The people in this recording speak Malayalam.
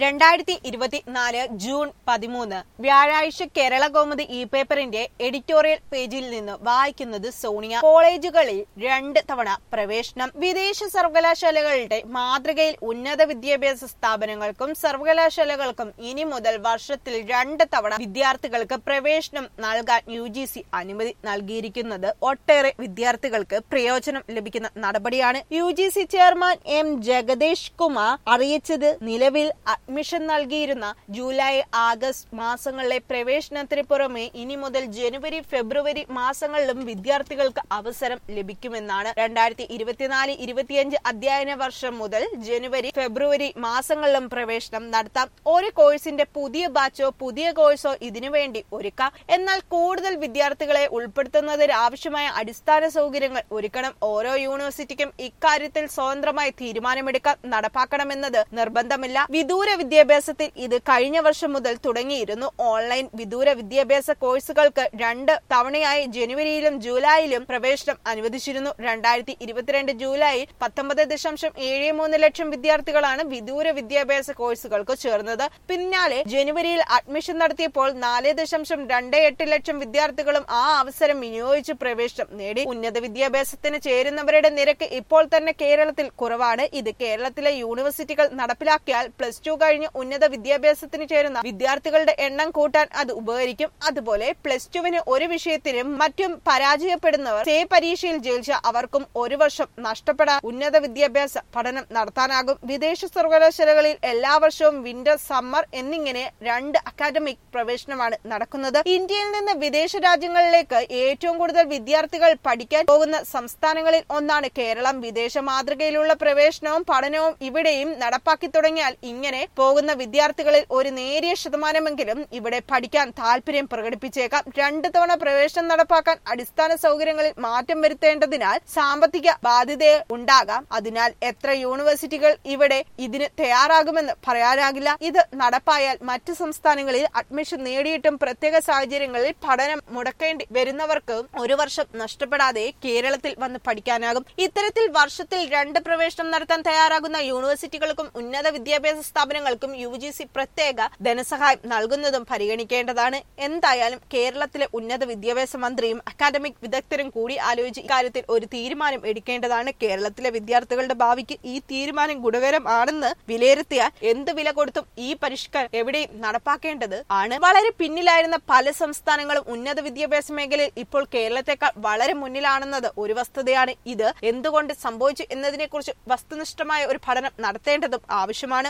രണ്ടായിരത്തി ഇരുപത്തിനാല് ജൂൺ പതിമൂന്ന് വ്യാഴാഴ്ച കേരള കൗമുദി ഇ പേപ്പറിന്റെ എഡിറ്റോറിയൽ പേജിൽ നിന്ന് വായിക്കുന്നത് സോണിയ കോളേജുകളിൽ രണ്ട് തവണ പ്രവേശനം വിദേശ സർവകലാശാലകളുടെ മാതൃകയിൽ ഉന്നത വിദ്യാഭ്യാസ സ്ഥാപനങ്ങൾക്കും സർവകലാശാലകൾക്കും ഇനി മുതൽ വർഷത്തിൽ രണ്ട് തവണ വിദ്യാർത്ഥികൾക്ക് പ്രവേശനം നൽകാൻ യു ജി സി അനുമതി നൽകിയിരിക്കുന്നത് ഒട്ടേറെ വിദ്യാർത്ഥികൾക്ക് പ്രയോജനം ലഭിക്കുന്ന നടപടിയാണ് U G C chairman M Jagadesh Kumar അറിയിച്ചത് നിലവിൽ അഡ്മിഷൻ നൽകിയിരുന്ന ജൂലൈ ആഗസ്റ്റ് മാസങ്ങളിലെ പ്രവേശനത്തിന് പുറമെ ഇനി മുതൽ ജനുവരി ഫെബ്രുവരി മാസങ്ങളിലും വിദ്യാർത്ഥികൾക്ക് അവസരം ലഭിക്കുമെന്നാണ് രണ്ടായിരത്തി ഇരുപത്തിനാല് ഇരുപത്തിയഞ്ച് അധ്യയന വർഷം മുതൽ ജനുവരി ഫെബ്രുവരി മാസങ്ങളിലും പ്രവേശനം നടത്താം ഒരു കോഴ്സിന്റെ പുതിയ ബാച്ചോ പുതിയ കോഴ്സോ ഇതിനുവേണ്ടി ഒരുക്കാം എന്നാൽ കൂടുതൽ വിദ്യാർത്ഥികളെ ഉൾപ്പെടുത്തുന്നതിന് ആവശ്യമായ അടിസ്ഥാന സൗകര്യങ്ങൾ ഒരുക്കണം ഓരോ യൂണിവേഴ്സിറ്റിക്കും ഇക്കാര്യത്തിൽ സ്വതന്ത്രമായി തീരുമാനമെടുക്കാൻ നടപ്പാക്കണമെന്നത് നിർബന്ധമില്ല വിദൂര വിദ്യാഭ്യാസത്തിൽ ഇത് കഴിഞ്ഞ വർഷം മുതൽ തുടങ്ങിയിരുന്നു ഓൺലൈൻ വിദൂര വിദ്യാഭ്യാസ കോഴ്സുകൾക്ക് രണ്ട് തവണയായി ജനുവരിയിലും ജൂലൈയിലും പ്രവേശനം അനുവദിച്ചിരുന്നു രണ്ടായിരത്തി ഇരുപത്തിരണ്ട് ജൂലൈയിൽ പത്തൊമ്പത് ദശാംശം ഏഴ് മൂന്ന് ലക്ഷം വിദ്യാർത്ഥികളാണ് വിദൂര വിദ്യാഭ്യാസ കോഴ്സുകൾക്ക് ചേർന്നത് പിന്നാലെ ജനുവരിയിൽ അഡ്മിഷൻ നടത്തിയപ്പോൾ നാല് ദശാംശം രണ്ട് എട്ട് ലക്ഷം വിദ്യാർത്ഥികളും ആ അവസരം വിനിയോഗിച്ച് പ്രവേശനം നേടി ഉന്നത വിദ്യാഭ്യാസത്തിന് ചേരുന്നവരുടെ നിരക്ക് ഇപ്പോൾ തന്നെ കേരളത്തിൽ കുറവാണ് ഇത് കേരളത്തിലെ യൂണിവേഴ്സിറ്റികൾ നടപ്പിലാക്കിയാൽ പ്ലസ് ടു കഴിഞ്ഞ് ഉന്നത വിദ്യാഭ്യാസത്തിന് ചേരുന്ന വിദ്യാർത്ഥികളുടെ എണ്ണം കൂട്ടാൻ അത് ഉപകരിക്കും അതുപോലെ പ്ലസ് ടുവിന് ഒരു വിഷയത്തിനും മറ്റും പരാജയപ്പെടുന്നവർ സേ പരീക്ഷയിൽ ജയിച്ച അവർക്കും ഒരു വർഷം നഷ്ടപ്പെടാൻ ഉന്നത വിദ്യാഭ്യാസ പഠനം നടത്താനാകും വിദേശ സർവകലാശാലകളിൽ എല്ലാ വർഷവും വിന്റർ സമ്മർ എന്നിങ്ങനെ രണ്ട് അക്കാദമിക് പ്രവേശനമാണ് നടക്കുന്നത് ഇന്ത്യയിൽ നിന്ന് വിദേശ രാജ്യങ്ങളിലേക്ക് ഏറ്റവും കൂടുതൽ വിദ്യാർത്ഥികൾ പഠിക്കാൻ പോകുന്ന സംസ്ഥാനങ്ങളിൽ ഒന്നാണ് കേരളം വിദേശ മാതൃകയിലുള്ള പ്രവേശനവും പഠനവും ഇവിടെയും നടപ്പാക്കി തുടങ്ങിയാൽ ഇങ്ങനെ പോകുന്ന വിദ്യാർത്ഥികളിൽ ഒരു നേരിയ ശതമാനമെങ്കിലും ഇവിടെ പഠിക്കാൻ താല്പര്യം പ്രകടിപ്പിച്ചേക്കാം രണ്ട് തവണ പ്രവേശനം നടപ്പാക്കാൻ അടിസ്ഥാന സൗകര്യങ്ങളിൽ മാറ്റം വരുത്തേണ്ടതിനാൽ സാമ്പത്തിക ബാധ്യത ഉണ്ടാകാം അതിനാൽ എത്ര യൂണിവേഴ്സിറ്റികൾ ഇവിടെ ഇതിന് തയ്യാറാകുമെന്ന് പറയാനാകില്ല ഇത് നടപ്പായാൽ മറ്റു സംസ്ഥാനങ്ങളിൽ അഡ്മിഷൻ നേടിയിട്ടും പ്രത്യേക സാഹചര്യങ്ങളിൽ പഠനം മുടക്കേണ്ടി വരുന്നവർക്ക് ഒരു വർഷം നഷ്ടപ്പെടാതെ കേരളത്തിൽ വന്ന് പഠിക്കാനാകും ഇത്തരത്തിൽ വർഷത്തിൽ രണ്ട് പ്രവേശനം നടത്താൻ തയ്യാറാകുന്ന യൂണിവേഴ്സിറ്റികൾക്കും ഉന്നത വിദ്യാഭ്യാസ സ്ഥാപനങ്ങൾക്കും യു ജി സി പ്രത്യേക ധനസഹായം നൽകുന്നതും പരിഗണിക്കേണ്ടതാണ് എന്തായാലും കേരളത്തിലെ ഉന്നത വിദ്യാഭ്യാസ മന്ത്രിയും അക്കാദമിക് വിദഗ്ധരും കൂടി ആലോചിച്ച് ഇക്കാര്യത്തിൽ ഒരു തീരുമാനം എടുക്കേണ്ടതാണ് കേരളത്തിലെ വിദ്യാർത്ഥികളുടെ ഭാവിക്ക് ഈ തീരുമാനം ഗുണകരമാണെന്ന് വിലയിരുത്തിയാൽ എന്ത് വില കൊടുത്തും ഈ പരിഷ്കാരം എവിടെയും നടപ്പാക്കേണ്ടത് ആണ് വളരെ പിന്നിലായിരുന്ന പല സംസ്ഥാനങ്ങളും ഉന്നത വിദ്യാഭ്യാസ മേഖലയിൽ ഇപ്പോൾ കേരളത്തെക്കാൾ വളരെ മുന്നിലാണെന്നത് ഒരു വസ്തുതയാണ് ഇത് എന്തുകൊണ്ട് സംഭവിച്ചു എന്നതിനെക്കുറിച്ച് വസ്തുനിഷ്ഠമായ ഒരു പഠനം നടത്തേണ്ടതും ആവശ്യമാണ്